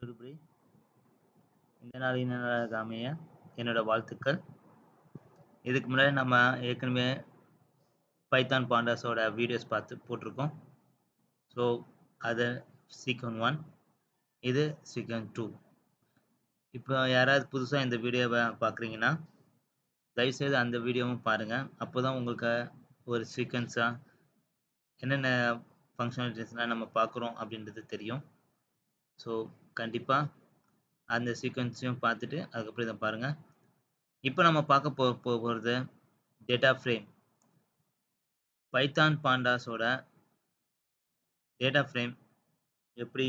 கல்லூரி இந்த நாள் இனிய நாளாக அமைய என்னோட வாழ்த்துக்கள் இதுக்கு முன்னாடி நம்ம ஏற்கனவே பைத்தான் பாண்டாஸோட வீடியோஸ் பார்த்து போட்டிருக்கோம் ஸோ அது சீக்வன் ஒன் இது சீக்வன் டூ இப்போ யாராவது புதுசாக இந்த வீடியோவை பார்க்குறீங்கன்னா தயவுசெய்து அந்த வீடியோவும் பாருங்கள் அப்போ தான் உங்களுக்கு ஒரு சீக்வன்ஸாக என்னென்ன ஃபங்க்ஷனாலிட்டிஸ்லாம் நம்ம பார்க்குறோம் அப்படின்றது தெரியும் ஸோ கண்டிப்பாக அந்த சீக்வன்ஸையும் பார்த்துட்டு அதுக்கப்புறம் இதை பாருங்கள் இப்போ நம்ம பார்க்க போ போகிறது டேட்டா ஃப்ரேம் பைத்தான் பாண்டாஸோட டேட்டா ஃப்ரேம் எப்படி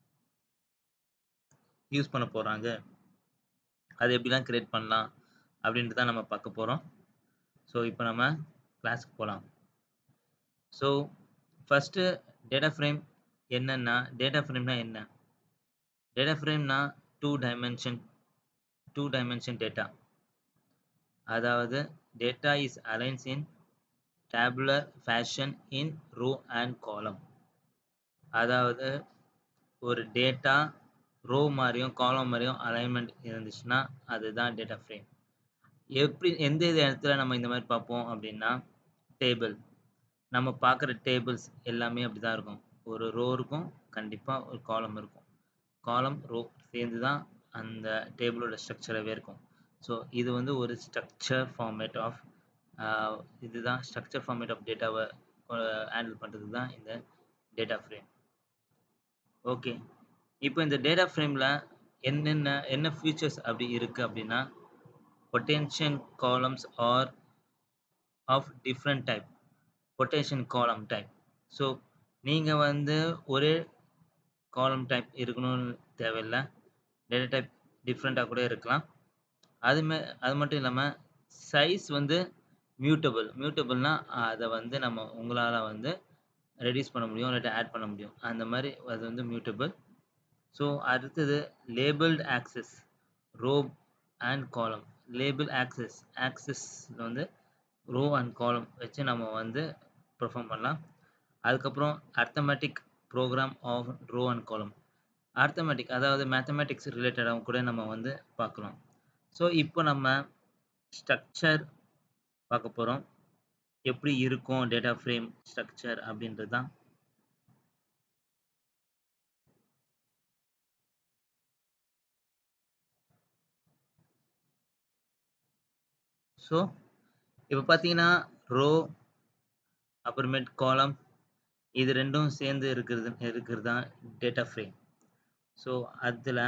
யூஸ் பண்ண போகிறாங்க அது எப்படிலாம் க்ரியேட் பண்ணலாம் அப்படின்ட்டு தான் நம்ம பார்க்க போகிறோம் ஸோ இப்போ நம்ம கிளாஸ்க்கு போகலாம் ஸோ ஃபஸ்ட்டு டேட்டா ஃப்ரேம் என்னென்னா டேட்டா ஃப்ரேம்னா என்ன டேட்டா ஃப்ரேம்னா two dimension two dimension data அதாவது data is aligns in tabular fashion in row and column அதாவது ஒரு டேட்டா ரோ மாதிரியும் காலம் மாதிரியும் அலைன்மெண்ட் இருந்துச்சுன்னா அதுதான் டேட்டா ஃப்ரேம் எப்படி எந்த இது இடத்துல நம்ம இந்த மாதிரி பார்ப்போம் அப்படின்னா டேபிள் நம்ம பார்க்குற டேபிள்ஸ் எல்லாமே அப்படி தான் இருக்கும் ஒரு ரோ இருக்கும் கண்டிப்பாக ஒரு காலம் இருக்கும் காலம் ரோ சேர்ந்து தான் அந்த டேபிளோட ஸ்ட்ரக்சராகவே இருக்கும் ஸோ இது வந்து ஒரு ஸ்ட்ரக்சர் ஃபார்மேட் ஆஃப் இதுதான் ஸ்ட்ரக்சர் ஃபார்மேட் ஆஃப் டேட்டாவை ஹேண்டில் பண்ணுறது தான் இந்த டேட்டா ஃப்ரேம் ஓகே இப்போ இந்த டேட்டா ஃப்ரேமில் என்னென்ன என்ன ஃபீச்சர்ஸ் அப்படி இருக்குது அப்படின்னா potential columns are of different type பொட்டேஷன் காலம் டைப் ஸோ நீங்கள் வந்து ஒரே காலம் டைப் இருக்கணும்னு தேவையில்லை டேட்டா டைப் டிஃப்ரெண்ட்டாக கூட இருக்கலாம் அதுமே அது மட்டும் இல்லாமல் சைஸ் வந்து மியூட்டபிள் மியூட்டபிள்னால் அதை வந்து நம்ம உங்களால் வந்து ரெடியூஸ் பண்ண முடியும் இல்லாட்டி ஆட் பண்ண முடியும் அந்த மாதிரி அது வந்து மியூட்டபிள் ஸோ அடுத்தது labelled axes row and column label axes axes வந்து ரோ அண்ட் காலம் வச்சு நம்ம வந்து பெர்ஃபார்ம் பண்ணலாம் அதுக்கப்புறம் arithmetic programme of row and column arithmetic அதாவது மேத்தமேட்டிக்ஸ் ரிலேட்டடாகவும் கூட நம்ம வந்து பார்க்கலாம் ஸோ இப்போ நம்ம ஸ்ட்ரக்சர் பார்க்க போகிறோம் எப்படி இருக்கும் டேட்டா ஃப்ரேம் ஸ்ட்ரக்சர் அப்படின்றது தான் ஸோ இப்போ பார்த்தீங்கன்னா ரோ அப்புறமேட் காலம் இது ரெண்டும் சேர்ந்து இருக்கிறது இருக்கிறது தான் டேட்டா ஃப்ரேம் ஸோ அதில்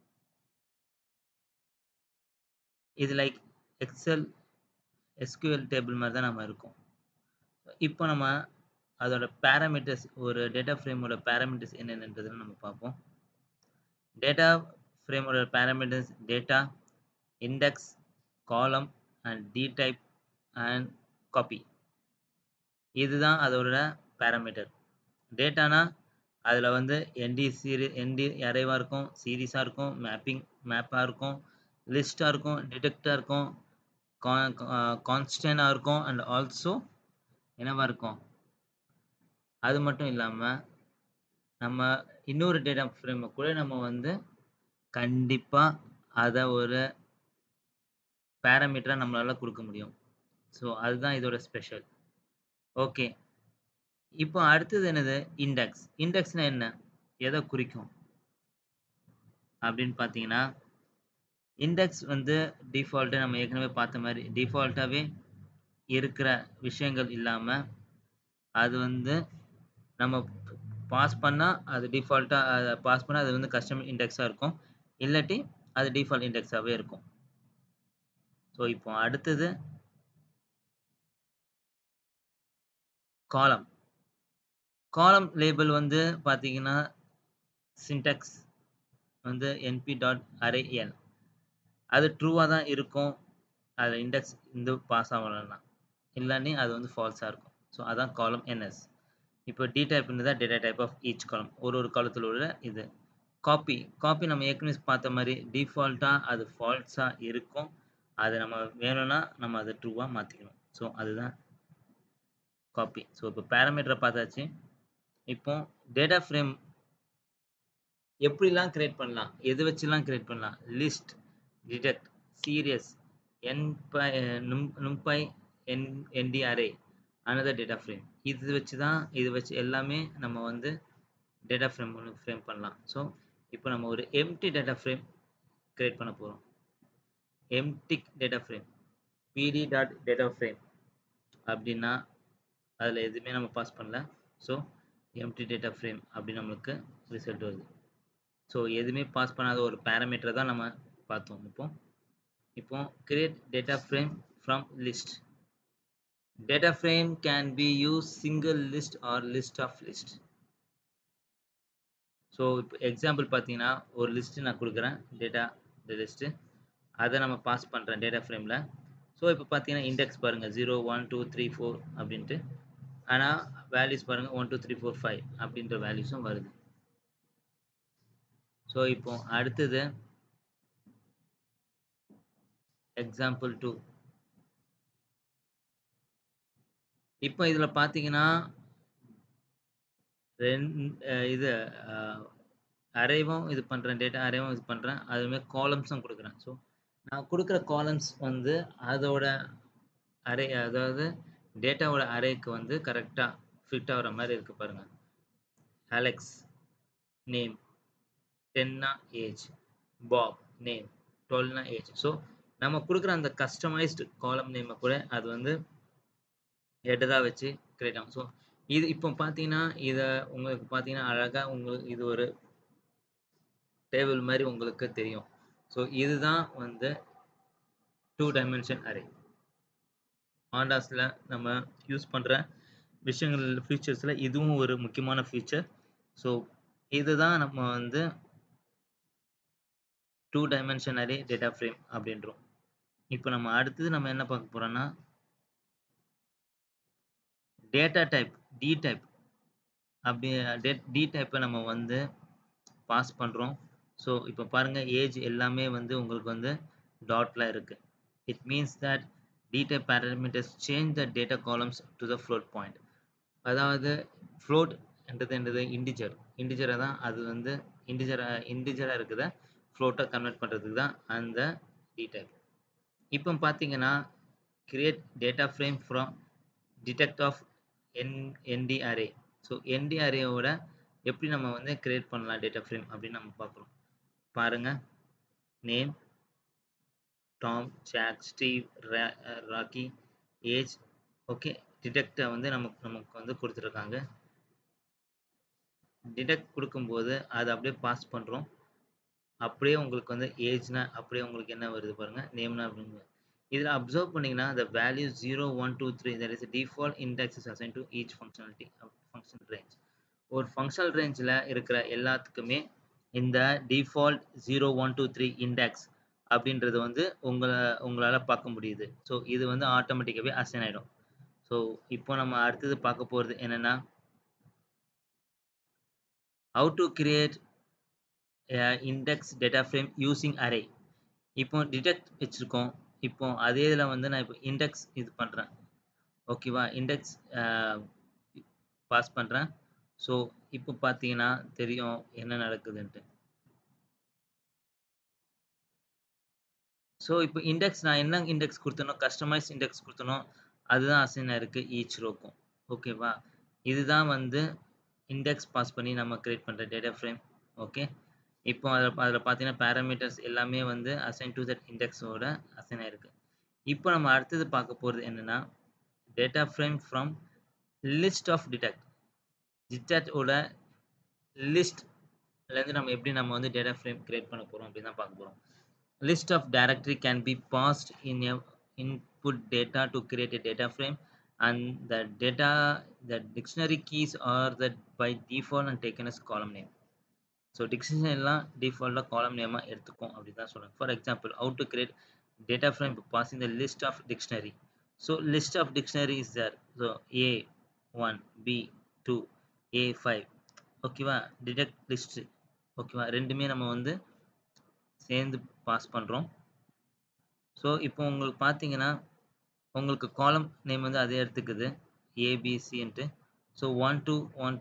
இது லைக் எக்ஸல் எஸ்கியூஎல் டேபிள் மாதிரி தான் நம்ம இருக்கோம் இப்போ நம்ம அதோட பேராமீட்டர்ஸ் ஒரு டேட்டா ஃப்ரேமோட பேராமீட்டர்ஸ் என்னென்னன்றதை நம்ம பார்ப்போம் டேட்டா ஃப்ரேமோட parameters data index column and D type and copy இதுதான் அதோட பேராமீட்டர் டேட்டானா அதில் வந்து என்டி சீரி என்டி அரைவாக இருக்கும் சீரீஸாக இருக்கும் மேப்பிங் மேப்பாக இருக்கும் லிஸ்ட்டாக இருக்கும் டிடெக்டாக இருக்கும் கான்ஸ்டண்டாக இருக்கும் அண்ட் ஆல்சோ என்னவாக இருக்கும் அது மட்டும் இல்லாமல் நம்ம இன்னொரு டேட்டா ஃப்ரேமை கூட நம்ம வந்து கண்டிப்பாக அதை ஒரு பேராமீட்டராக நம்மளால் கொடுக்க முடியும் ஸோ அதுதான் இதோட ஸ்பெஷல் ஓகே இப்போ அடுத்தது என்னது இண்டெக்ஸ் இண்டெக்ஸ்னா என்ன எதை குறிக்கும் அப்படின்னு பார்த்தீங்கன்னா இண்டெக்ஸ் வந்து டிஃபால்ட்டு நம்ம ஏற்கனவே பார்த்த மாதிரி டிஃபால்ட்டாகவே இருக்கிற விஷயங்கள் இல்லாமல் அது வந்து நம்ம பாஸ் பண்ணால் அது டிஃபால்ட்டாக அதை பாஸ் பண்ணால் அது வந்து கஸ்டமர் இண்டெக்ஸாக இருக்கும் இல்லாட்டி அது டிஃபால்ட் இண்டெக்ஸாகவே இருக்கும் ஸோ இப்போ அடுத்தது காலம் காலம் லேபிள் வந்து பார்த்தீங்கன்னா சின்டெக்ஸ் வந்து என்பி டாட் அரே எல் அது ட்ரூவாக தான் இருக்கும் அதில் இண்டெக்ஸ் இந்த பாஸ் ஆகலாம் இல்லைன்னு அது வந்து ஃபால்ஸாக இருக்கும் ஸோ அதான் காலம் என்எஸ் இப்போ டி டைப் தான் data type of each column ஒரு ஒரு காலத்தில் உள்ள இது காப்பி காப்பி நம்ம ஏற்கனவே பார்த்த மாதிரி டிஃபால்ட்டாக அது ஃபால்ஸாக இருக்கும் அது நம்ம வேணும்னா நம்ம அதை ட்ரூவாக மாற்றிக்கணும் ஸோ அதுதான் காப்பி ஸோ இப்போ பேராமீட்டரை பார்த்தாச்சு இப்போ டேட்டா ஃப்ரேம் எப்படிலாம் கிரியேட் பண்ணலாம் எது வச்சுலாம் கிரியேட் பண்ணலாம் list detect series np NumPy N ndarray another data frame இது வச்சு தான் இது வச்சு எல்லாமே நம்ம வந்து டேட்டா ஃப்ரேம் ஒன்று ஃப்ரேம் பண்ணலாம் ஸோ இப்போ நம்ம ஒரு எம்டி டேட்டா ஃப்ரேம் கிரியேட் பண்ண போகிறோம் எம்டிக் data frame PD dot data frame அப்படின்னா அதில் எதுவுமே நம்ம பாஸ் பண்ணல ஸோ எம்டி டேட்டா ஃப்ரேம் அப்படின்னு நம்மளுக்கு ரிசல்ட் வருது ஸோ எதுவுமே பாஸ் பண்ணாத ஒரு பேராமீட்டரை தான் நம்ம பார்த்தோம் இப்போ இப்போ create data frame from list data frame can be use single list or list of list so இப்போ எக்ஸாம்பிள் பார்த்தீங்கன்னா ஒரு லிஸ்ட்டு நான் கொடுக்குறேன் டேட்டா இந்த லிஸ்ட்டு அதை நம்ம பாஸ் பண்ணுறேன் டேட்டா ஃப்ரேமில் ஸோ இப்போ பார்த்தீங்கன்னா இண்டெக்ஸ் பாருங்கள் zero one two three four அப்படின்ட்டு ஆனால் வேல்யூஸ் பாருங்கள் one two three four five அப்படின்ற வேல்யூஸும் வருது ஸோ இப்போ அடுத்தது எக்ஸாம்பிள் டூ இப்போ இதில் பார்த்தீங்கன்னா ரெண்டு இது அரேவும் இது பண்ணுறேன் டேட்டா அரேவும் இது பண்ணுறேன் அதுமாதிரி காலம்ஸும் கொடுக்குறேன் ஸோ நான் கொடுக்குற காலம்ஸ் வந்து அதோட அரே அதாவது டேட்டாவோட அரேக்கு வந்து கரெக்டாக ஃபிட் ஆகிற மாதிரி இருக்குது பாருங்கள் அலெக்ஸ் நேம் டென்னா ஏஜ் பாப் நேம் டுவெல்னா ஏஜ் ஸோ நம்ம கொடுக்குற அந்த கஸ்டமைஸ்டு காலம் நேமை கூட அது வந்து ஹெட்டராக வச்சு கிரியேட் ஆகும் ஸோ இது இப்போ பார்த்தீங்கன்னா இதை உங்களுக்கு பார்த்தீங்கன்னா அழகாக உங்களுக்கு இது ஒரு டேபிள் மாதிரி உங்களுக்கு தெரியும் ஸோ இதுதான் வந்து டூ டைமென்ஷன் அரே ஹாண்டாஸில் நம்ம யூஸ் பண்ணுற விஷயங்கள் ஃபீச்சர்ஸில் இதுவும் ஒரு முக்கியமான ஃபீச்சர் ஸோ இதுதான் நம்ம வந்து two dimension array data frame அப்படின்றோம் இப்போ நம்ம அடுத்தது நம்ம என்ன பார்க்க போகிறோம்னா டேட்டா டைப் டி டைப் அப்படி டி டைப்பை நம்ம வந்து பாஸ் பண்ணுறோம் ஸோ இப்போ பாருங்கள் ஏஜ் எல்லாமே வந்து உங்களுக்கு வந்து டாட்டில் இருக்குது it means that D type parameters change the data columns to the float point அதாவது ஃப்ளோட் என்றது என்றது இண்டிஜர் இண்டிஜரை தான் அது வந்து இண்டிஜராக இண்டிஜராக இருக்குத ஃப்ளோட்டாக கன்வெர்ட் பண்ணுறதுக்கு தான் அந்த டி டைப் இப்போ பார்த்தீங்கன்னா create data frame from detect of N ND array so ND அரேவோட எப்படி நம்ம வந்து கிரியேட் பண்ணலாம் டேட்டா ஃப்ரேம் அப்படின்னு நம்ம பார்க்குறோம் பாருங்கள் name Tom Jack Steve Rocky age okay டிடெக்டை வந்து நமக்கு நமக்கு வந்து கொடுத்துருக்காங்க டிடெக்ட் கொடுக்கும்போது அதை அப்படியே பாஸ் பண்ணுறோம் அப்படியே உங்களுக்கு வந்து ஏஜ்னா அப்படியே உங்களுக்கு என்ன வருது பாருங்கள் நேம்னா அப்படிங்க இதில் அப்சர்வ் பண்ணிங்கன்னா the value zero one two three that is default index is assigned to each functionality of function range ஒரு ஃபங்க்ஷனல் ரேஞ்சில் இருக்கிற எல்லாத்துக்குமே இந்த default zero one two three index அப்படின்றது வந்து உங்களை உங்களால் பார்க்க முடியுது ஸோ இது வந்து ஆட்டோமேட்டிக்காகவே அசைன் ஆகிடும் ஸோ இப்போ நம்ம அடுத்தது பார்க்க போகிறது என்னென்னா how to create index data frame using array இப்போ டிடெக்ட் வச்சுருக்கோம் இப்போ அதே இதில் வந்து நான் இப்போ இண்டெக்ஸ் இது பண்ணுறேன் ஓகேவா இண்டெக்ஸ் பாஸ் பண்ணுறேன் ஸோ இப்போ பார்த்தீங்கன்னா தெரியும் என்ன நடக்குதுன்ட்டு ஸோ இப்போ இண்டெக்ஸ் நான் என்ன இண்டெக்ஸ் கொடுத்தனோ கஸ்டமைஸ் இண்டெக்ஸ் கொடுத்தனோ அதுதான் அசைன் ஆயிருக்கு ஈச் ரோக்கும் ஓகேவா இதுதான் வந்து இண்டெக்ஸ் பாஸ் பண்ணி நம்ம கிரியேட் பண்ணுற டேட்டா ஃப்ரேம் ஓகே இப்போ அதில் அதில் பார்த்தீங்கன்னா பேராமீட்டர்ஸ் எல்லாமே வந்து அசைன் டு தட் இண்டெக்ஸோட அசைன் ஆயிருக்கு இப்போ நம்ம அடுத்தது பார்க்க போகிறது என்னென்னா data frame from list of dict டிடெக்டோட லிஸ்ட்லேருந்து நம்ம எப்படி நம்ம வந்து டேட்டா ஃப்ரேம் கிரியேட் பண்ண போகிறோம் அப்படின்னு தான் பார்க்க போகிறோம் list of directory can be passed in a input data to create a data frame and the data the dictionary keys are that by default and taken as column name so dictionary எல்லாம் டிஃபால்ட்டாக column நேமாக எடுத்துக்கும் அப்படி தான் சொல்லுவாங்க for example out to create data frame passing the list of dictionary so list of dictionary is there so A one B two A five ஓகேவா dict list ஓகேவா ரெண்டுமே நம்ம வந்து சேர்ந்து பாஸ் பண்ணுறோம் ஸோ இப்போ உங்களுக்கு பார்த்தீங்கன்னா உங்களுக்கு காலம் நேம் வந்து அதே எடுத்துக்குது ஏபிசின்ட்டு so one two one two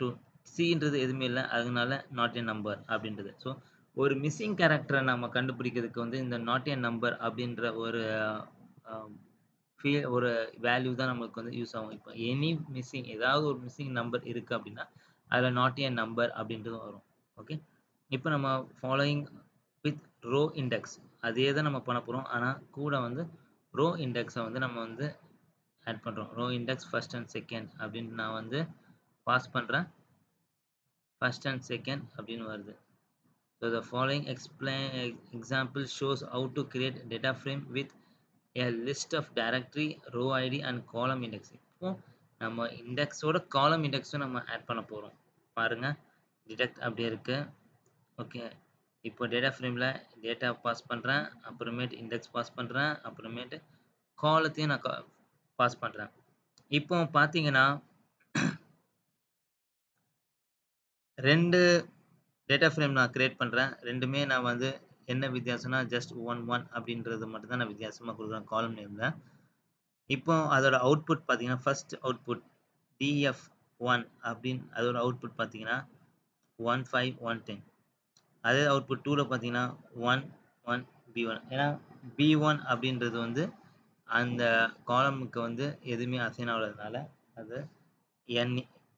சின்றது எதுவுமே இல்லை அதனால நாட் எ நம்பர் அப்படின்றது ஸோ ஒரு மிஸ்ஸிங் கேரக்டரை நம்ம கண்டுபிடிக்கிறதுக்கு வந்து இந்த நாட் எ நம்பர் அப்படின்ற ஒரு ஃபீ ஒரு வேல்யூ தான் நமக்கு வந்து யூஸ் ஆகும் இப்போ எனி மிஸ்ஸிங் ஏதாவது ஒரு மிஸ்ஸிங் நம்பர் இருக்குது அப்படின்னா அதில் நாட் எ நம்பர் அப்படின்றது வரும் ஓகே இப்போ நம்ம ஃபாலோயிங் வித் ரோ இண்டெக்ஸ் அதே தான் நம்ம பண்ண போகிறோம் ஆனால் கூட வந்து ரோ இண்டெக்ஸை வந்து நம்ம வந்து ஆட் பண்ணுறோம் row index first and second அப்படின்னு நான் வந்து பாஸ் பண்ணுறேன் ஃபர்ஸ்ட் அண்ட் செகண்ட் அப்படின்னு வருது so the following explain example shows how to create data frame with a list of directory row id and column index இப்போ நம்ம இண்டெக்ஸோட காலம் இண்டெக்ஸும் நம்ம ஆட் பண்ண போகிறோம் பாருங்க டிடெக்ட் அப்படியே இருக்கு ஓகே இப்போ டேட்டா ஃப்ரேமில் டேட்டா பாஸ் பண்ணுறேன் அப்புறமேட்டு இண்டெக்ஸ் பாஸ் பண்ணுறேன் அப்புறமேட்டு காலத்தையும் நான் பாஸ் பண்ணுறேன் இப்போ பார்த்தீங்கன்னா ரெண்டு டேட்டா ஃப்ரேம் நான் கிரியேட் பண்ணுறேன் ரெண்டுமே நான் வந்து என்ன வித்தியாசம்னா ஜஸ்ட் ஒன் ஒன் அப்படின்றது மட்டும் தான் நான் வித்தியாசமாக கொடுக்குறேன் காலம் நேமில் இப்போ அதோட அவுட்புட் பார்த்தீங்கன்னா ஃபர்ஸ்ட் அவுட்புட் டிஎஃப் ஒன் அப்படின்னு அதோட அவுட்புட் பார்த்தீங்கன்னா ஒன் ஃபைவ் ஒன் டென் அதே அவுட்புட் டூவில் பார்த்தீங்கன்னா ஒன் ஒன் பி ஒன் ஏன்னா பி ஒன் அப்படின்றது வந்து அந்த காலமுக்கு வந்து எதுவுமே அசைன் ஆகாததுனால அது என்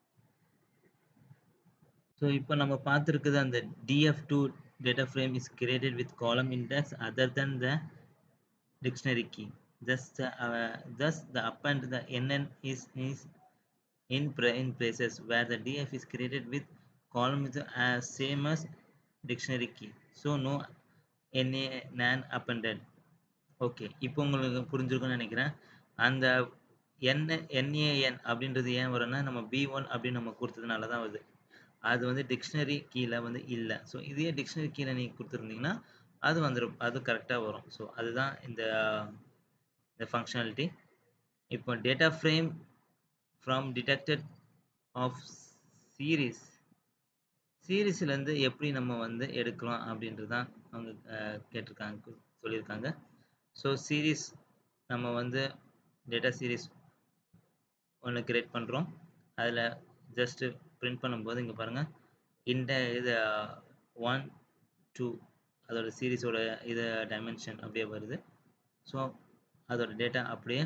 ஸோ இப்போ நம்ம பார்த்துருக்குது அந்த DF two data frame is created with column index other than the dictionary key. Thus, uh, thus the append the nn is, is in, in places where the df is created with column is as same as dictionary key. So no na nan appended. Okay இப்போ உங்களுக்கு புரிஞ்சிருக்கும்னு நினைக்கிறேன் அந்த என்ன NAN அப்படின்றது ஏன் வரும்னா நம்ம பி ஒன் அப்படின்னு நம்ம கொடுத்ததுனால தான் வருது அது வந்து டிக்ஷனரி கீழே வந்து இல்லை ஸோ இதே டிக்ஷனரி கீழே நீங்கள் கொடுத்துருந்தீங்கன்னா அது வந்துடும் அது கரெக்டாக வரும் ஸோ அதுதான் இந்த இந்த ஃபங்க்ஷனாலிட்டி இப்போ data frame from dict of series சீரீஸ்லேருந்து எப்படி நம்ம வந்து எடுக்கலாம் அப்படின்றது தான் அவங்க கேட்டிருக்காங்க சொல்லியிருக்காங்க ஸோ சீரீஸ் நம்ம வந்து டேட்டா சீரீஸ் ஒன்று கிரியேட் பண்ணுறோம் அதில் ஜஸ்ட்டு பிரிண்ட் பண்ணும்போது இங்கே பாருங்கள் இந்த இது ஒன் டூ அதோட சீரீஸோட இது டைமென்ஷன் அப்படியே வருது ஸோ அதோட டேட்டா அப்படியே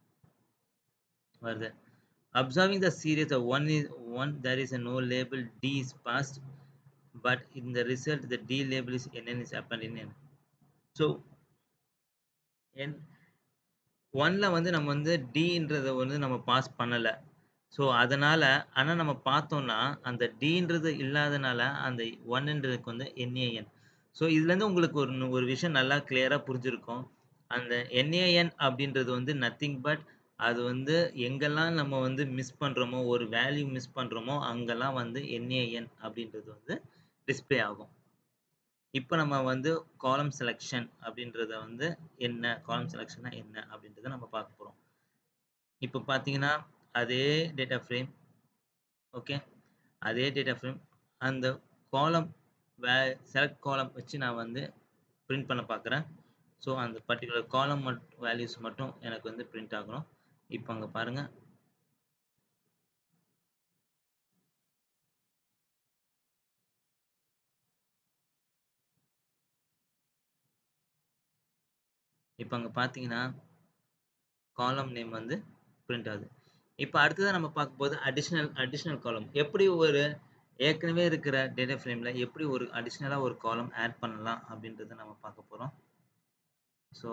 வருது observing the series of one is one there is a no label d is passed but in the result the d label is nn is appended in n so n ஒன்ல வந்து நம்ம வந்து டின்றதை வந்து நம்ம pass பண்ணலை so அதனால் ஆனால் நம்ம பார்த்தோம்னா அந்த டின்றது இல்லாதனால அந்த ஒன்ன்றதுக்கு வந்து என்ஏஎன் ஸோ இதுலேருந்து உங்களுக்கு ஒரு ஒரு விஷயம் நல்லா கிளியராக புரிஞ்சிருக்கும் அந்த என்ஏஎன் அப்படின்றது வந்து நத்திங் பட் அது வந்து எங்கெல்லாம் நம்ம வந்து மிஸ் பண்ணுறோமோ ஒரு வேல்யூ மிஸ் பண்ணுறோமோ அங்கெல்லாம் வந்து என்ஏஎன் அப்படின்றது வந்து டிஸ்பிளே ஆகும் இப்போ நம்ம வந்து காலம் செலெக்ஷன் அப்படின்றத வந்து என்ன காலம் செலெக்ஷன்னா என்ன அப்படின்றத நம்ம பார்க்க போகிறோம் இப்போ பார்த்தீங்கன்னா அதே டேட்டா ஃப்ரேம் ஓகே அதே டேட்டா ஃப்ரேம் அந்த காலம் வே செலக்ட் காலம் வச்சு நான் வந்து பிரிண்ட் பண்ண பார்க்குறேன் ஸோ அந்த பர்டிகுலர் காலம் மட்டும் வேல்யூஸ் மட்டும் எனக்கு வந்து பிரிண்ட் ஆகணும் இப்போ அங்கே பாருங்கள் இப்போ அங்கே பார்த்தீங்கன்னா காலம் நேம் வந்து பிரிண்ட் ஆகுது இப்போ அடுத்ததாக நம்ம பார்க்கும்போது அடிஷ்னல் அடிஷ்னல் காலம் எப்படி ஒரு ஏற்கனவே இருக்கிற டேட்டா ஃப்ரேமில் எப்படி ஒரு அடிஷ்னலாக ஒரு காலம் ஆட் பண்ணலாம் அப்படின்றத நம்ம பார்க்க போகிறோம் ஸோ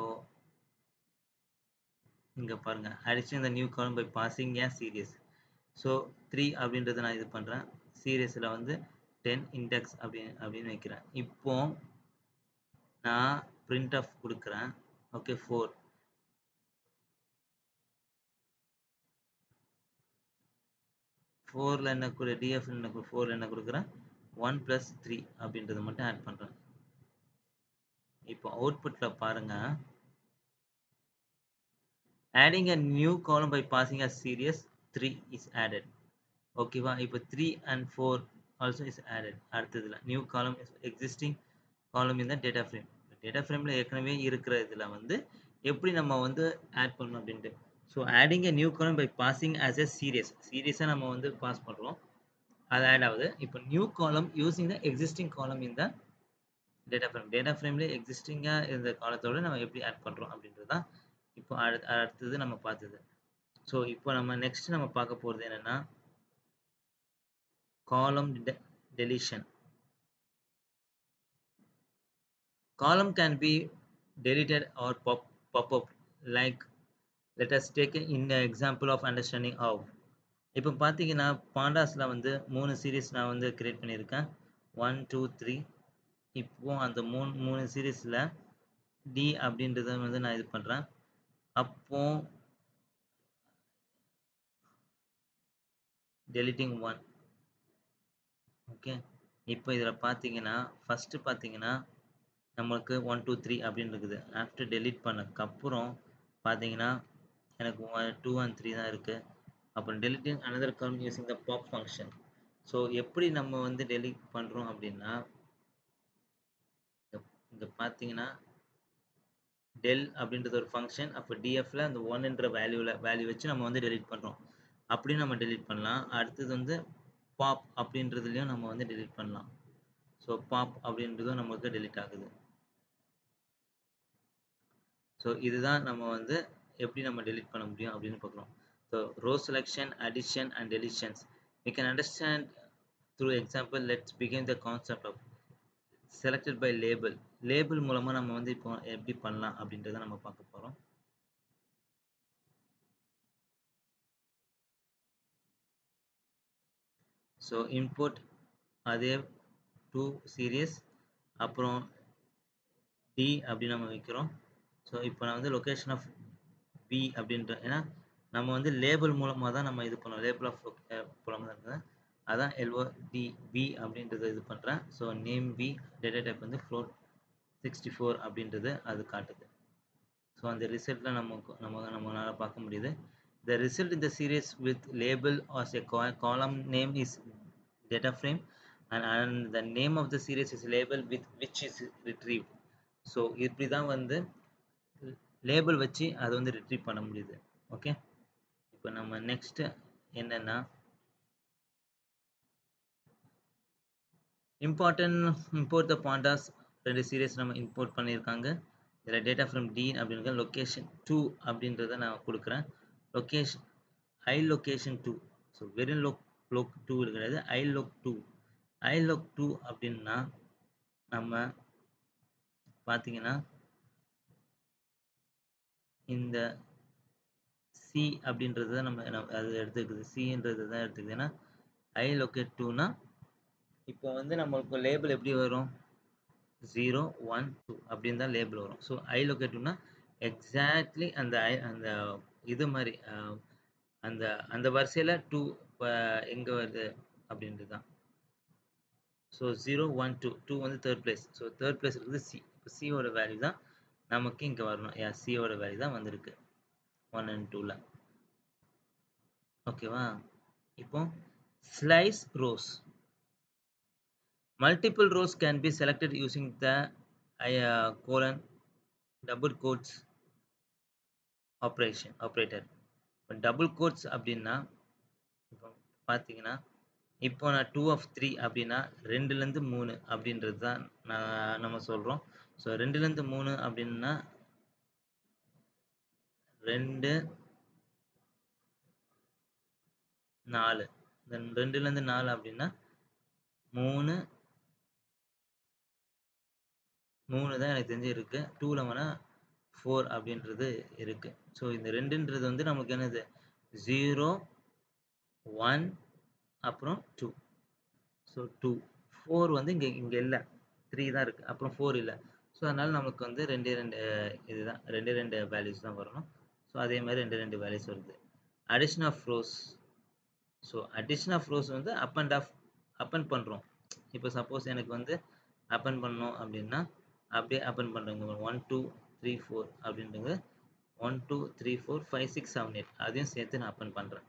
இங்கே பாருங்கள் அடிஷன் இந்த new column by passing an series so three அப்படின்றத நான் இது பண்ணுறேன் சீரியஸில் வந்து டென் இண்டெக்ஸ் அப்படின்னு அப்படின்னு வைக்கிறேன் இப்போ நான் பிரிண்ட் ஆஃப் கொடுக்குறேன் ஓகே ஃபோர் ஃபோரில் என்ன கொடு டிஎஃப் என்ன ஃபோரில் என்ன கொடுக்குறேன் ஒன் ப்ளஸ் த்ரீ அப்படின்றத மட்டும் ஆட் பண்ணுறேன் இப்போ அவுட்புட்டில் பாருங்கள் adding a new column by passing a series 3 is added ஓகேவா இப்போ 3 and 4 also is added அடுத்ததுல new column is existing column in the data frame data frameல ஏற்கனவே இருக்கிற இதுல வந்து எப்படி நம்ம வந்து ஆட் பண்ணணும் அப்படின்ட்டு so adding a new column by passing as a series சீரியஸாக நம்ம வந்து பாஸ் பண்ணுறோம் அது ஆட் ஆகுது இப்போ நியூ காலம் யூசிங் த எக்ஸிஸ்டிங் காலம் இந்த டேட்டா ஃப்ரேம் டேட்டா ஃப்ரேம்ல எக்ஸிஸ்டிங்காக இருந்த காலத்தோட நம்ம எப்படி ஆட் பண்ணுறோம் அப்படின்றது தான் இப்போ அடுத் அடுத்தது நம்ம பார்த்தது ஸோ இப்போ நம்ம நெக்ஸ்ட் நம்ம பார்க்க போகிறது என்னன்னா column de deletion column can be deleted or pop, pop up like let us take in the example of understanding how இப்போ பார்த்தீங்கன்னா பாண்டாஸில் வந்து மூணு சீரீஸ் நான் வந்து கிரியேட் பண்ணியிருக்கேன் ஒன் டூ த்ரீ இப்போ அந்த மூணு மூணு சீரீஸில் டி அப்படின்றத வந்து நான் இது பண்ணுறேன் அப்போ டெலிட்டிங் ஒன் ஓகே இப்போ இதில் பார்த்தீங்கன்னா ஃபஸ்ட்டு பார்த்தீங்கன்னா நம்மளுக்கு ஒன் டூ த்ரீ அப்படின்னு இருக்குது ஆஃப்டர் டெலீட் பண்ணக்கப்புறம் பார்த்தீங்கன்னா எனக்கு டூ அண்ட் த்ரீ தான் இருக்குது அப்புறம் deleting another come using the pop function so எப்படி நம்ம வந்து டெலிட் பண்ணுறோம் அப்படின்னா இங்கே பார்த்தீங்கன்னா டெல் அப்படின்றது ஒரு ஃபங்க்ஷன் அப்போ டிஎஃப்ல அந்த ஒன்ன்ற வேல்யூவில் வேல்யூ வச்சு நம்ம வந்து டெலிட் பண்ணுறோம் அப்படியும் நம்ம டெலிட் பண்ணலாம் அடுத்தது வந்து பாப் அப்படின்றதுலையும் நம்ம வந்து டெலிட் பண்ணலாம் ஸோ பாப் அப்படின்றதும் நமக்கு டெலிட் ஆகுது ஸோ இதுதான் நம்ம வந்து எப்படி நம்ம டெலிட் பண்ண முடியும் அப்படின்னு பார்க்குறோம் so row selection addition and deletions we can understand through example let's begin the concept of selected by label label மூலமாக நம்ம வந்து இப்போ எப்படி பண்ணலாம் அப்படின்றத நம்ம பார்க்க போகிறோம் ஸோ இம்போர்ட் அதே டூ சீரியஸ் அப்புறம் டி அப்படின்னு நம்ம வைக்கிறோம் ஸோ இப்போ நான் வந்து லொக்கேஷன் ஆஃப் பி அப்படின்ற ஏன்னா நம்ம வந்து லேபிள் மூலமாக தான் நம்ம இது பண்ணோம் லேபிள் ஆஃப் மூலமாக தான் இருக்குது அதான் எல்ஓ டி பி அப்படின்றத இது பண்ணுறேன் so name p data type வந்து ஃப்ளோட் சிக்ஸ்டி ஃபோர் அப்படின்றது அது காட்டுது ஸோ அந்த ரிசல்ட்டில் நம்ம நம்ம நம்மளால் பார்க்க முடியுது The result in the series with label as a column name is data frame and, and the name of the series is label with which is retrieved. So இப்படி தான் வந்து லேபிள் வச்சு அதை வந்து ரிட்ரீவ் பண்ண முடியுது ஓகே இப்போ நம்ம நெக்ஸ்ட் என்னன்னா இம்பார்ட்டன்ட் இம்போர்ட் த பாண்டாஸ் ரெண்டு சீரியஸ் நம்ம இம்போர்ட் பண்ணியிருக்காங்க இதில் டேட்டா ஃப்ரம் டி அப்படின்னு லொக்கேஷன் டூ அப்படின்றத நான் கொடுக்குறேன் location I location two so வெறும் லொக் லொக் டூ கிடையாது I loc two I loc two அப்படின்னா நம்ம பார்த்தீங்கன்னா இந்த சி அப்படின்றது தான் நம்ம அது எடுத்துக்குது சின்றது தான் எடுத்துக்குது ஏன்னா ஐ லொக்கேட் டூனா இப்போ வந்து நம்மளுக்கு லேபிள் எப்படி வரும் ஜீரோ ஒன் டூ அப்படின்னு தான் லேபிள் வரும் ஸோ ஐ லொக்கேட் டூனா எக்ஸாக்ட்லி அந்த ஐ அந்த இது மாதிரி அந்த அந்த வரிசையில் டூ இப்போ எங்கே வருது அப்படின்றது தான் so zero one two two வந்து third place so third place இருக்குது சி இப்போ சியோட வேல்யூ தான் நமக்கு இங்கே வரணும் யா சியோட வேல்யூ தான் வந்திருக்கு ஒன் அண்ட் டூவில் ஓகேவா இப்போ slice rows multiple rows can be selected using the uh, colon double quotes operation operator இப்போ டபுள் கோட்ஸ் அப்படின்னா இப்போ பார்த்தீங்கன்னா இப்போ நான் டூ ஆஃப் த்ரீ அப்படின்னா ரெண்டுலேருந்து மூணு அப்படின்றது தான் நான் நம்ம சொல்கிறோம் ஸோ ரெண்டுலேருந்து மூணு அப்படின்னா ரெண்டு நாலு ரெண்டுலேருந்து நாலு அப்படின்னா மூணு மூணு தான் எனக்கு தெரிஞ்சு இருக்கு டூவில் வேணால் ஃபோர் அப்படின்றது இருக்கு ஸோ இந்த ரெண்டுன்றது வந்து நமக்கு என்னது ஜீரோ ஒன் அப்புறம் டூ ஸோ டூ ஃபோர் வந்து இங்கே இங்கே இல்லை த்ரீ தான் இருக்குது அப்புறம் ஃபோர் இல்லை ஸோ அதனால் நமக்கு வந்து ரெண்டு ரெண்டு இதுதான் ரெண்டு ரெண்டு வேல்யூஸ் தான் வரணும் ஸோ அதே மாதிரி ரெண்டு ரெண்டு வேல்யூஸ் வருது addition of rows so addition of rows வந்து அப் அண்ட் ஆஃப் அப்பன் பண்ணுறோம் இப்போ சப்போஸ் எனக்கு வந்து அப்பன் பண்ணோம் அப்படின்னா அப்படியே அப்பன் பண்ணுறேங்க ஒன் டூ த்ரீ ஃபோர் அப்படின்றது one two three four five six seven eight அதையும் சேர்த்து நான் அப்பன் பண்ணுறேன்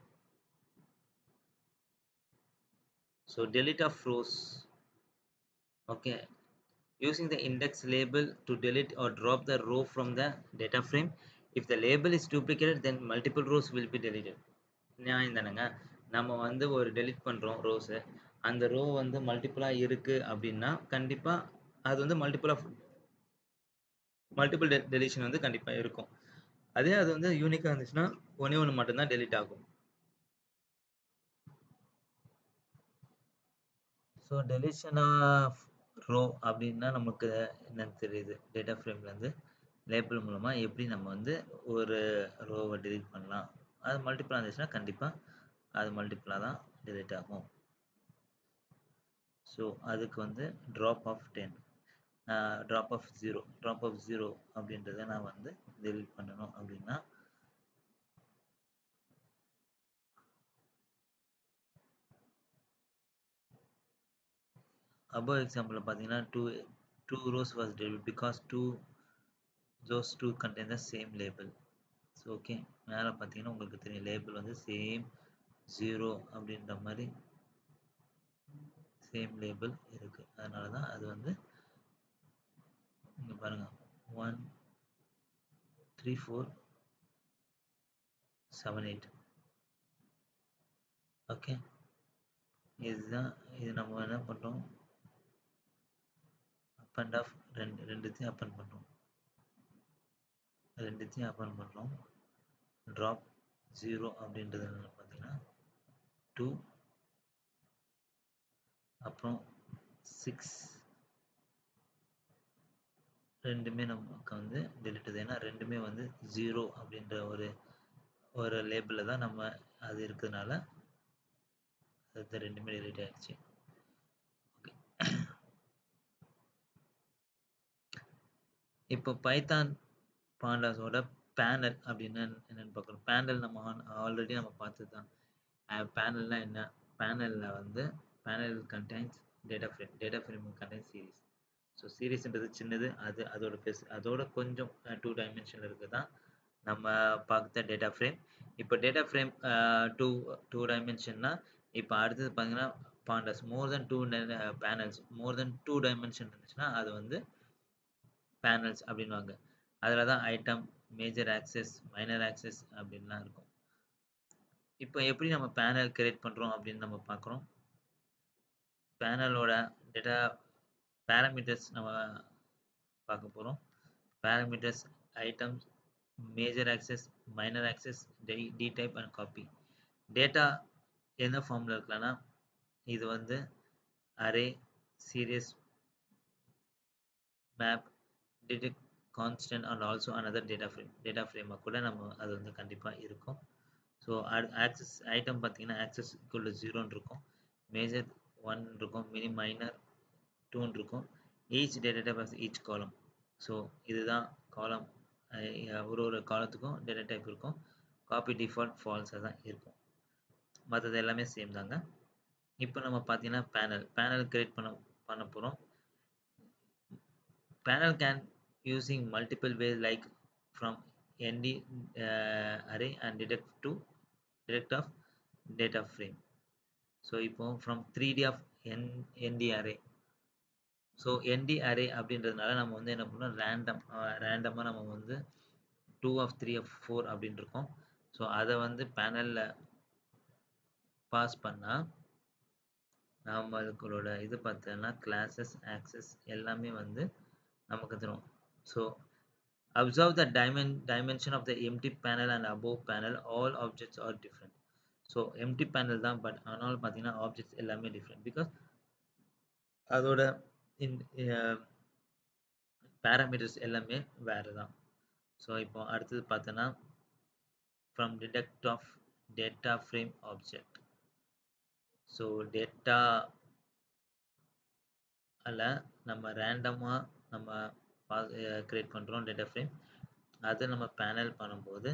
so delete of rows okay using the index label to delete or drop the row from the data frame if the label is duplicated then multiple rows will be deleted நியாயம் தானேங்க நம்ம வந்து ஒரு delete பண்ணுறோம் rose அந்த row வந்து மல்டிபிளா இருக்கு அப்படின்னா கண்டிப்பா அது வந்து மல்டிபிள் ஆஃப் மல்டிபிள் டெலிஷன் வந்து கண்டிப்பா இருக்கும் அதே அது வந்து யூனிக்கா இருந்துச்சுன்னா ஒன்னே ஒன்று மட்டும்தான் டெலிட் ஆகும் ஸோ டெலிஷன் ஆஃப் ரோ அப்படின்னா நமக்கு என்னன்னு தெரியுது டேட்டா ஃப்ரேம்லேருந்து லேபிள் மூலமாக எப்படி நம்ம வந்து ஒரு ரோவை delete பண்ணலாம் அது மல்டிபிளாக இருந்துச்சுன்னா கண்டிப்பாக அது மல்டிபிளாக தான் delete ஆகும் ஸோ அதுக்கு வந்து drop of ten drop of zero drop of zero அப்படின்றத நான் வந்து delete பண்ணணும் அப்படின்னா above example பார்த்தீங்கன்னா two two rows was deleted because two those two contain the same label so okay மேலே பார்த்தீங்கன்னா உங்களுக்கு தெரியும் லேபிள் வந்து சேம் ஜீரோ அப்படின்ற மாதிரி சேம் லேபிள் இருக்கு அதனால தான் அது வந்து இங்கே பாருங்க one three four seven eight okay இதுதான் இது நம்ம என்ன பண்ணுறோம் அப் அண்ட் ஆஃப் ரெண்டு ரெண்டுத்தையும் அப்பன் பண்ணுறோம் ரெண்டுத்தையும் அப்பன் பண்ணுறோம் ட்ராப் ஜீரோ அப்படின்றது பார்த்தீங்கன்னா டூ அப்புறம் சிக்ஸ் ரெண்டுமே நமக்கு வந்து டெலிட்டது ஏன்னா ரெண்டுமே வந்து ஜீரோ அப்படின்ற ஒரு ஒரு லேபிளில் தான் நம்ம அது இருக்கிறதுனால அது ரெண்டுமே டெலிட் ஆயிடுச்சு ஓகே இப்போ பைத்தான் பாண்டாஸோட பேனல் அப்படின்னா என்னன்னு பார்க்குறோம் பேனல் நம்ம ஆல்ரெடி நம்ம பார்த்தது தான் பேனல்னா என்ன பேனலில் வந்து panel contains data frame data frame contains series so சீரிஸ்ன்றது சின்னது அது அதோட பெஸ் அதோட கொஞ்சம் டூ டைமென்ஷனில் இருக்குது தான் நம்ம பார்த்த டேட்டா ஃப்ரேம் இப்போ டேட்டா ஃப்ரேம் டூ டூ டைமென்ஷன்னா இப்போ அடுத்தது பார்த்தீங்கன்னா pandas more than two panels more than two dimension இருந்துச்சுன்னா அது வந்து பேனல்ஸ் அப்படின்வாங்க அதில் தான் item major axis minor axis அப்படின்லாம் இருக்கும் இப்போ எப்படி நம்ம பேனல் கிரியேட் பண்ணுறோம் அப்படின்னு நம்ம பார்க்குறோம் பேனலோட டேட்டா பேராமீட்டர்ஸ் நம்ம பார்க்க போகிறோம் parameters items major axis minor axis d type and copy data எந்த ஃபார்மில் இருக்கலாம்னா இது வந்து array series map detect constant and also another data frame data ஃப்ரேமாக கூட நம்ம அது வந்து கண்டிப்பாக இருக்கும் ஸோ ஆக்சஸ் ஐட்டம் பார்த்தீங்கன்னா ஆக்சஸ் ஈக்குவல் ஜீரோன்னு இருக்கும் மேஜர் ஒன் இருக்கும் மினி மைனர் டூன்னு இருக்கும் each data type of each column so இதுதான் காலம் ஒரு ஒரு காலத்துக்கும் டேட்டா டைப் இருக்கும் காப்பி டிஃபால்ட் ஃபால்ஸாக தான் இருக்கும் மற்றது எல்லாமே சேம் தாங்க இப்போ நம்ம பார்த்தீங்கன்னா பேனல் பேனல் கிரியேட் பண்ண பண்ண போகிறோம் panel can using multiple ways like from nd uh, array and detect to detect of data frame so இப்போ from 3d of n nd array so nd array அப்படின்றதுனால நம்ம வந்து என்ன பண்ணோம் ரேண்டம் ரேண்டமாக நம்ம வந்து two of three of four அப்படின்னு இருக்கோம் ஸோ அதை வந்து பேனலில் பாஸ் பண்ணால் நம்மளுக்களோட இது பார்த்தோன்னா கிளாஸஸ் ஆக்சஸ் எல்லாமே வந்து நமக்கு தரும் So observe the dimen dimension of the empty panel and above panel. All objects are different. So empty panel தான் பட் ஆனால் பார்த்தீங்கன்னா ஆப்ஜெக்ட்ஸ் எல்லாமே டிஃப்ரெண்ட் பிகாஸ் அதோட இன் பேராமீட்டர்ஸ் எல்லாமே வேறு தான் ஸோ இப்போ அடுத்தது பார்த்தோன்னா from detect of data frame object so data அல்ல நம்ம ரேண்டமாக நம்ம கிரியேட் பண்ணுறோம் டேட்டா ஃப்ரேம் அது நம்ம பேனல் பண்ணும்போது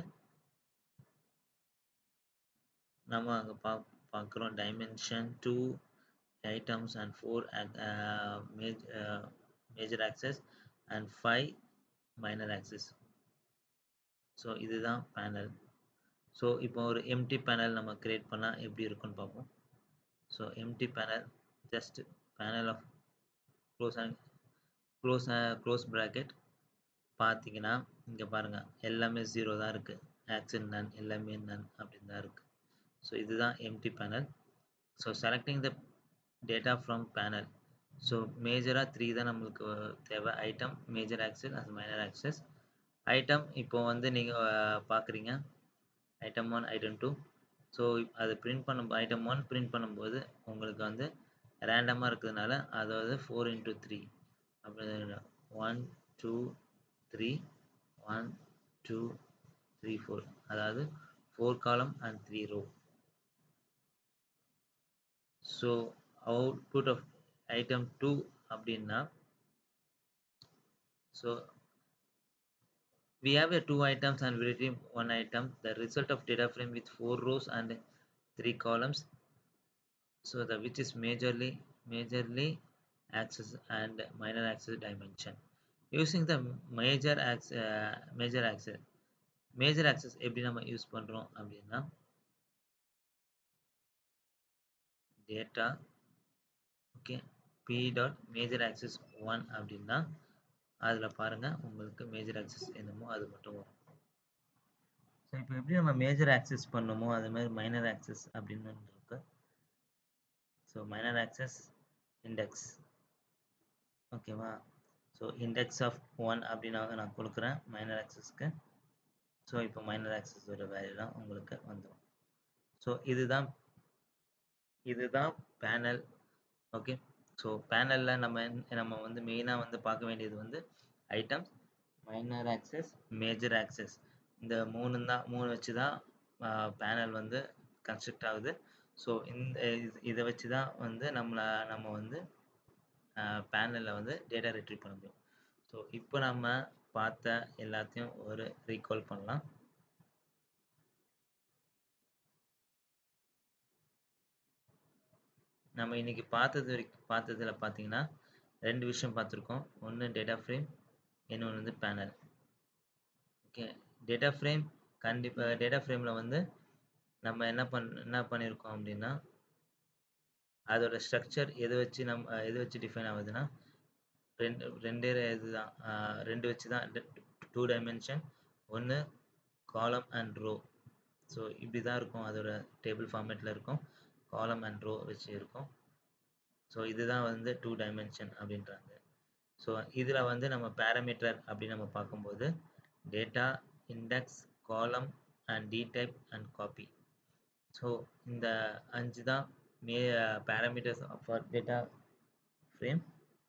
நம்ம அங்கே பா பார்க்குறோம் dimension two items and four major axis and five minor axis so இதுதான் பேனல் ஸோ இப்போ ஒரு எம்டி பேனல் நம்ம கிரியேட் பண்ணால் எப்படி இருக்குன்னு பார்ப்போம் so empty panel just panel of close and close close bracket பார்த்தீங்கன்னா இங்கே பாருங்கள் எல்லாமே ஜீரோ தான் இருக்குது ஆக்சன் நன் எல்லாமே நன் அப்படின்னு தான் இருக்குது ஸோ இதுதான் empty panel so selecting the data from panel so மேஜராக த்ரீ தான் நம்மளுக்கு தேவை ஐட்டம் மேஜர் ஆக்சஸ் அது மைனர் ஆக்சஸ் ஐட்டம் இப்போ வந்து நீங்கள் பார்க்குறீங்க item one item two so அது பிரிண்ட் பண்ணும் ஐட்டம் ஒன் பிரிண்ட் பண்ணும்போது உங்களுக்கு வந்து ரேண்டமாக இருக்கிறதுனால அதாவது ஃபோர் இன்ட்டு த்ரீ அப்படி one two three one two three four அதாவது four column and three row so output of item two அப்படின்னா so we have a two items and we retrieve one item the result of data frame with four rows and three columns so the which is majorly majorly access and minor access dimension using the major access uh, major access major access எப்படி நம்ம use பண்றோம் அப்படின்னா data okay p dot major axis one அப்படின்னா அதில் பாருங்கள் உங்களுக்கு major access என்னமோ அது மட்டும் வரும் ஸோ இப்போ எப்படி நம்ம மேஜர் ஆக்சஸ் பண்ணணுமோ அது மாதிரி மைனர் ஆக்சஸ் அப்படின்னு இருக்கு ஸோ மைனர் ஆக்சஸ் இண்டெக்ஸ் ஓகேவா ஸோ இண்டெக்ஸ் ஆஃப் ஒன் அப்படின்னு நான் கொடுக்குறேன் மைனர் ஆக்சஸ்க்கு ஸோ இப்போ மைனர் ஆக்சஸோட வேல்யூலாம் உங்களுக்கு வந்துடும் ஸோ இதுதான் இதுதான் பேனல் ஓகே ஸோ பேனலில் நம்ம நம்ம வந்து மெயினாக வந்து பார்க்க வேண்டியது வந்து items minor axis major axis இந்த மூணு தான் மூணு வச்சு தான் பேனல் வந்து கன்ஸ்ட்ரக்ட் ஆகுது ஸோ இந்த இதை வச்சு தான் வந்து நம்மளை நம்ம வந்து பேனலில் வந்து டேட்டா ரிட்ரீவ் பண்ண முடியும் ஸோ இப்போ நம்ம பார்த்த எல்லாத்தையும் ஒரு ரீகால் பண்ணலாம் நம்ம இன்னைக்கு பார்த்தது வரைக்கும் பார்த்ததுல பார்த்தீங்கன்னா ரெண்டு விஷயம் பார்த்துருக்கோம் ஒன்று டேட்டா ஃப்ரேம் இன்னொன்று வந்து பேனல் ஓகே டேட்டா ஃப்ரேம் கண்டிப்பாக டேட்டா ஃப்ரேமில் வந்து நம்ம என்ன பண் என்ன பண்ணியிருக்கோம் அப்படின்னா அதோட ஸ்ட்ரக்சர் எதை வச்சு நம்ம எதை வச்சு டிஃபைன் ஆகுதுன்னா ரெண்டு ரெண்டே இதுதான் ரெண்டு வச்சு தான் டூ டைமென்ஷன் ஒன்று காலம் அண்ட் ரோ ஸோ இப்படி தான் இருக்கும் அதோட டேபிள் ஃபார்மேட்டில் இருக்கும் காலம் அண்ட் ரோ வச்சு இருக்கும் ஸோ இதுதான் வந்து டூ டைமென்ஷன் அப்படின்றாங்க ஸோ இதில் வந்து நம்ம பேராமீட்டர் அப்படின்னு நம்ம பார்க்கும்போது data index column and D type and copy so இந்த அஞ்சு தான் may parameters for data frame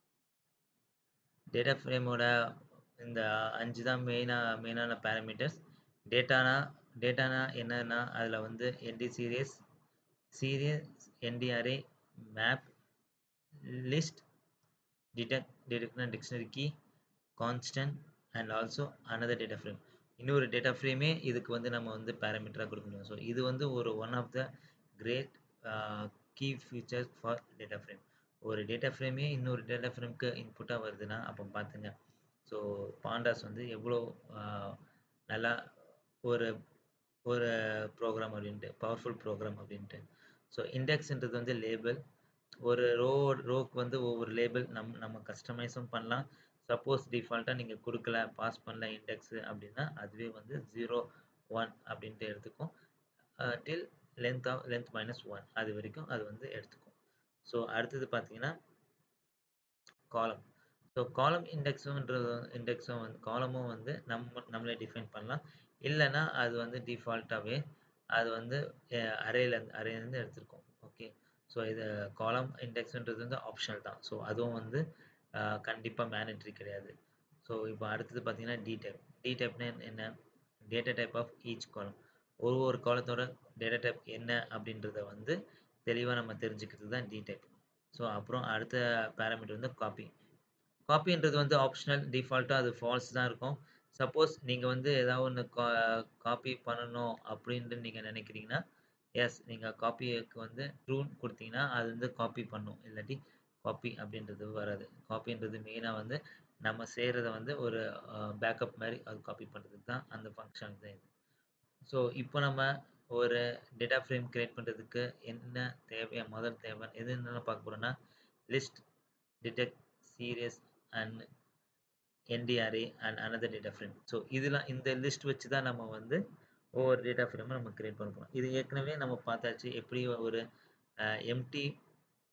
data ஃப்ரேமோட இந்த அஞ்சு தான் மெயினாக மெயினான பேராமீட்டர்ஸ் டேட்டானா டேட்டானா என்னன்னா அதில் வந்து nd series series ndarray map list detect detect dictionary key constant and also another data frame இன்னொரு டேட்டா ஃப்ரேமே இதுக்கு வந்து நம்ம வந்து பேராமீட்டராக கொடுக்க முடியும் ஸோ இது வந்து ஒரு one of the great key feature for data frame ஒரு டேட்டா ஃப்ரேமே இன்னொரு டேட்டா ஃப்ரேம்க்கு இன்புட்டாக வருதுன்னா அப்போ பார்த்துங்க ஸோ பாண்டாஸ் வந்து எவ்வளோ நல்லா ஒரு ஒரு ப்ரோக்ராம் அப்படின்ட்டு பவர்ஃபுல் ப்ரோக்ராம் அப்படின்ட்டு ஸோ இண்டெக்ஸ்ன்றது வந்து லேபிள் ஒரு ரோ ரோக்கு வந்து ஒவ்வொரு லேபிள் நம் நம்ம கஸ்டமைஸும் பண்ணலாம் சப்போஸ் டிஃபால்ட்டாக நீங்கள் கொடுக்கல பாஸ் பண்ணல இண்டெக்ஸு அப்படின்னா அதுவே வந்து ஜீரோ ஒன் அப்படின்ட்டு எடுத்துக்கும் till length of length minus one அது வரைக்கும் அது வந்து எடுத்துக்கும் ஸோ அடுத்தது பார்த்தீங்கன்னா காலம் ஸோ காலம் இண்டெக்ஸுன்றது இண்டெக்ஸும் வந்து காலமும் வந்து நம்ம நம்மளே டிஃபைன் பண்ணலாம் இல்லைன்னா அது வந்து டிஃபால்ட்டாகவே அது வந்து அரேலேருந்து அரேலேருந்து எடுத்திருக்கோம் ஓகே ஸோ இது காலம் இண்டெக்ஸ்ன்றது வந்து ஆப்ஷனல் தான் ஸோ அதுவும் வந்து கண்டிப்பாக மேனட்ரி கிடையாது ஸோ இப்போ அடுத்தது பார்த்தீங்கன்னா டி டைப் டி டைப்னா என்ன data type of each column ஒரு ஒரு காலத்தோட டேட்டா டைப் என்ன அப்படின்றத வந்து தெளிவாக நம்ம தெரிஞ்சுக்கிறது தான் டி டைப் ஸோ அப்புறம் அடுத்த பேராமீட்டர் வந்து காப்பி காப்பின்றது வந்து ஆப்ஷனல் டிஃபால்ட்டாக அது ஃபால்ஸ் தான் இருக்கும் சப்போஸ் நீங்கள் வந்து ஏதாவது ஒன்று கா காப்பி பண்ணணும் அப்படின்ட்டு நீங்கள் நினைக்கிறீங்கன்னா எஸ் நீங்கள் காப்பிக்கு வந்து ட்ரூன் கொடுத்தீங்கன்னா அது வந்து காப்பி பண்ணும் இல்லாட்டி காப்பி அப்படின்றது வராது காப்பின்றது மெயினாக வந்து நம்ம செய்கிறத வந்து ஒரு பேக்கப் மாதிரி அது காப்பி பண்ணுறதுக்கு தான் அந்த ஃபங்க்ஷன் தான் இது ஸோ இப்போ நம்ம ஒரு டேட்டா ஃப்ரேம் க்ரியேட் பண்ணுறதுக்கு என்ன தேவை முதல் தேவை எது என்னென்ன பார்க்க போகிறோன்னா list detect series and ndarray and another data frame so இதெல்லாம் இந்த லிஸ்ட் வச்சு தான் நம்ம வந்து ஒவ்வொரு டேட்டா ஃப்ரேமும் நம்ம க்ரியேட் பண்ண போகிறோம் இது ஏற்கனவே நம்ம பார்த்தாச்சு எப்படி ஒரு எம்டி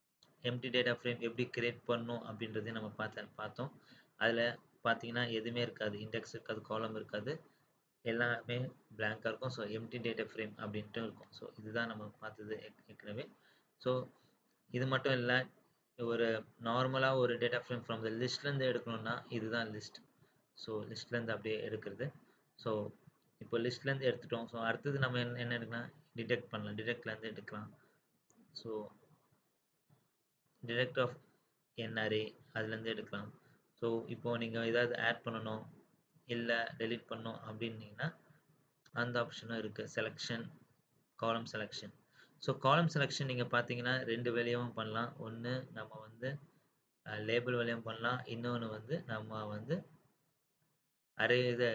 எம்டி டேட்டா ஃப்ரேம் எப்படி கிரியேட் பண்ணணும் அப்படின்றதையும் நம்ம பார்த்த பார்த்தோம் அதில் பார்த்தீங்கன்னா எதுவுமே இருக்காது இண்டெக்ஸ் இருக்காது காலம் இருக்காது எல்லாமே பிளாங்காக இருக்கும் ஸோ எம்டி டேட்டா ஃப்ரேம் அப்படின்ட்டு இருக்கும் ஸோ இதுதான் நம்ம பார்த்தது ஏற்கனவே ஸோ இது மட்டும் இல்லை ஒரு நார்மலாக ஒரு டேட்டா ஃப்ரேம் ஃப்ரம் த லிஸ்ட்லேருந்து எடுக்கணும்னா இதுதான் லிஸ்ட் ஸோ லிஸ்ட்லேருந்து அப்படியே எடுக்கிறது ஸோ இப்போ லிஸ்ட்லேருந்து எடுத்துட்டோம் ஸோ அடுத்தது நம்ம என்ன என்ன எடுக்கலாம் டிடெக்ட் பண்ணலாம் டிடெக்ட்லேருந்து எடுக்கலாம் ஸோ டிடெக்ட் ஆஃப் என்ஆர்ஏ அதுலேருந்து எடுக்கலாம் ஸோ இப்போது நீங்கள் ஏதாவது ஆட் பண்ணணும் இல்லை டெலிட் பண்ணணும் அப்படின்னீங்கன்னா அந்த ஆப்ஷனும் இருக்குது செலெக்ஷன் காலம் செலெக்ஷன் ஸோ காலம் செலெக்ஷன் நீங்கள் பார்த்தீங்கன்னா ரெண்டு வேலையும் பண்ணலாம் ஒன்று நம்ம வந்து லேபிள் வேலையும் பண்ணலாம் இன்னொன்று வந்து நம்ம வந்து அரே இது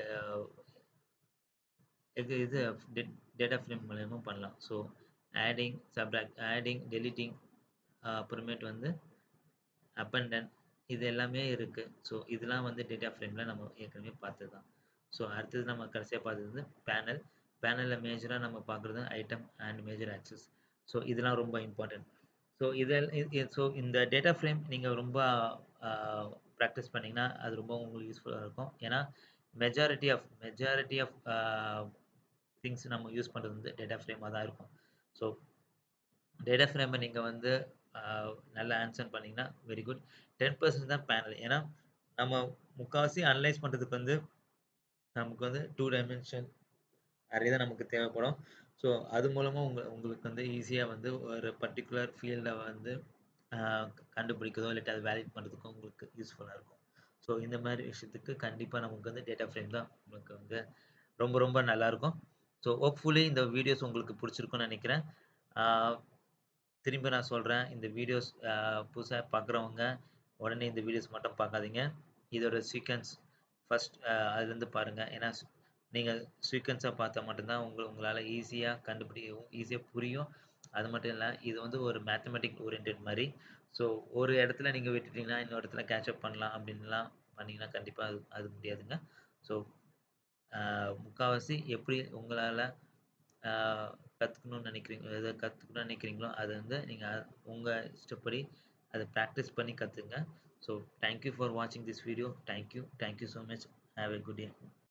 இது இது டேட்டா ஃப்ரேம் மூலியமும் பண்ணலாம் so adding subtract adding deleting அப்புறமேட்டு வந்து அப்பண்டன் இது எல்லாமே இருக்குது ஸோ இதெல்லாம் வந்து டேட்டா ஃப்ரேமில் நம்ம ஏற்கனவே பார்த்தது தான் ஸோ அடுத்தது நம்ம கடைசியாக பார்த்தது வந்து பேனல் பேனலில் மேஜராக நம்ம பார்க்குறது item and major axis so இதெல்லாம் ரொம்ப இம்பார்ட்டன்ட் ஸோ இதில் ஸோ இந்த டேட்டா ஃப்ரேம் நீங்கள் ரொம்ப ப்ராக்டிஸ் பண்ணிங்கன்னா அது ரொம்ப உங்களுக்கு யூஸ்ஃபுல்லாக இருக்கும் ஏன்னா majority of majority of things நம்ம யூஸ் பண்ணுறது வந்து டேட்டா ஃப்ரேமாக தான் இருக்கும் ஸோ டேட்டா ஃப்ரேமை நீங்கள் வந்து நல்லா ஆன்சர் பண்ணிங்கன்னா வெரி குட் டென் பர்சன்ட் தான் பேனல் ஏன்னா நம்ம முக்கால்வாசி அனலைஸ் பண்ணுறதுக்கு வந்து நமக்கு வந்து டூ டைமென்ஷன் அரே தான் நமக்கு தேவைப்படும் ஸோ அது மூலமாக உங்கள் உங்களுக்கு வந்து ஈஸியாக வந்து ஒரு பர்டிகுலர் ஃபீல்டை வந்து கண்டுபிடிக்கிறதோ இல்லாட்டி அதை வேலிட் பண்ணுறதுக்கோ உங்களுக்கு யூஸ்ஃபுல்லாக இருக்கும் ஸோ இந்த மாதிரி விஷயத்துக்கு கண்டிப்பாக நமக்கு வந்து டேட்டா ஃப்ரேம் தான் உங்களுக்கு வந்து ரொம்ப ரொம்ப நல்லாயிருக்கும் ஸோ ஹோப்ஃபுல்லி இந்த வீடியோஸ் உங்களுக்கு பிடிச்சிருக்குன்னு நினைக்கிறேன் திரும்பி நான் சொல்கிறேன் இந்த வீடியோஸ் புதுசாக பார்க்குறவங்க உடனே இந்த வீடியோஸ் மட்டும் பார்க்காதீங்க இதோட சீக்வன்ஸ் ஃபஸ்ட் அதுலேருந்து பாருங்கள் ஏன்னா நீங்கள் சீக்வன்ஸாக பார்த்தா மட்டும்தான் உங்கள் உங்களால் ஈஸியாக கண்டுபிடிக்கவும் ஈஸியாக புரியும் அது மட்டும் இல்லை இது வந்து ஒரு மேத்தமெட்டிக் ஓரியன்ட் மாதிரி ஸோ ஒரு இடத்துல நீங்கள் விட்டுட்டீங்கன்னா இன்னொரு இடத்துல கேட்சப் பண்ணலாம் அப்படின்லாம் பண்ணிங்கன்னா கண்டிப்பாக அது அது முடியாதுங்க ஸோ முக்கால்வாசி எப்படி உங்களால் கற்றுக்கணும்னு நினைக்கிறீங்க எதை கற்றுக்கணும்னு நினைக்கிறீங்களோ அதை வந்து நீங்கள் உங்கள் இஷ்டப்படி அதை ப்ராக்டிஸ் பண்ணி கற்றுங்க ஸோ தேங்க்யூ ஃபார் வாட்சிங் this video thank you thank you so much have a good day